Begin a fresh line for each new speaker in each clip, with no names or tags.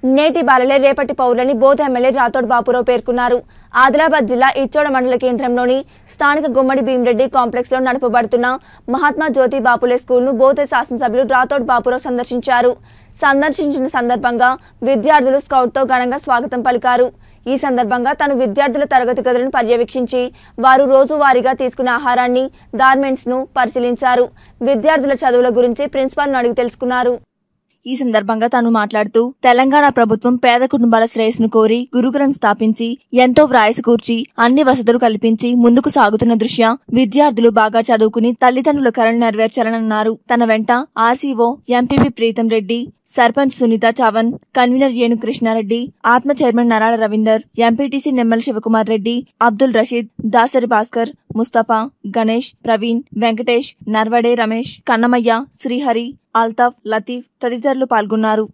నేటి బాలలే రేపటి పౌరులని బోధ ఎమ్మెల్యే రాథోడ్ బాపురావు పేర్కొన్నారు ఆదిలాబాద్ జిల్లా ఇచ్చోడ మండల కేంద్రంలోని స్థానిక గుమ్మడి భీమరెడ్డి కాంప్లెక్స్ లో నడపబడుతున్న మహాత్మా జ్యోతి బాపులే స్కూల్ ను బోధ శాసనసభ్యులు రాథోడ్ బాపురావు సందర్శించారు సందర్శించిన సందర్భంగా విద్యార్థులు స్కౌట్ తో ఘనంగా స్వాగతం పలికారు ఈ సందర్భంగా తను విద్యార్థుల తరగతి గదులను పర్యవేక్షించి వారు రోజువారీగా తీసుకునే ఆహారాన్ని గార్మెంట్స్ ను పరిశీలించారు విద్యార్థుల చదువుల గురించి ప్రిన్సిపాల్ను అడిగి తెలుసుకున్నారు ఈ సందర్భంగా తాను మాట్లాడుతూ తెలంగాణ ప్రభుత్వం పేద కుటుంబాల శ్రేయస్సును కోరి గురుకులను స్థాపించి ఎంతో వ్రాయసి కూర్చి అన్ని వసతులు కల్పించి ముందుకు సాగుతున్న దృష్ట్యా విద్యార్థులు బాగా చదువుకుని తల్లిదండ్రుల కలను నెరవేర్చాలన్నారు తన వెంట RCO MPP Preetham Reddy sarpanch Sunitha Chavan convener ఏను కృష్ణారెడ్డి ఆత్మ చైర్మన్ నరాల రవీందర్ ఎంపీటీసీ నిమ్మల శివకుమార్ రెడ్డి అబ్దుల్ రషీద్ దాసరి భాస్కర్ ముస్తఫా గణేష్ ప్రవీణ్ వెంకటేష్ నర్వడే రమేష్ కన్నమయ్య శ్రీహరి అల్తాఫ్ లతీఫ్ తదితరులు పాల్గొన్నారు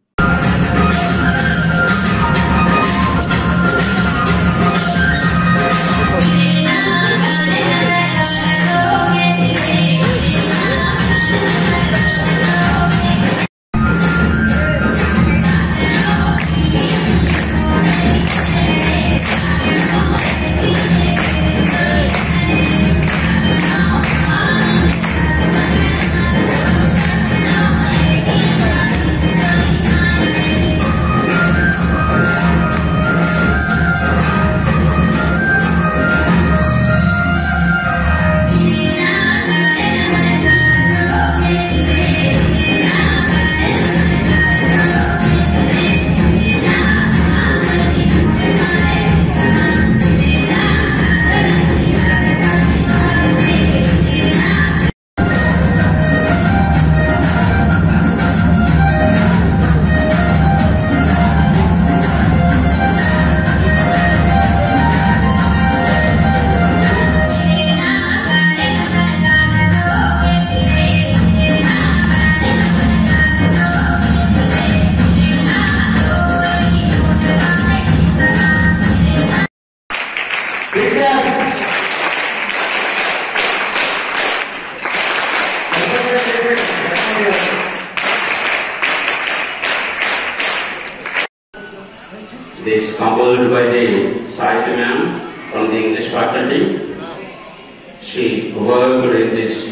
This composed by the Sahitya ma'am from the English faculty. She worked in this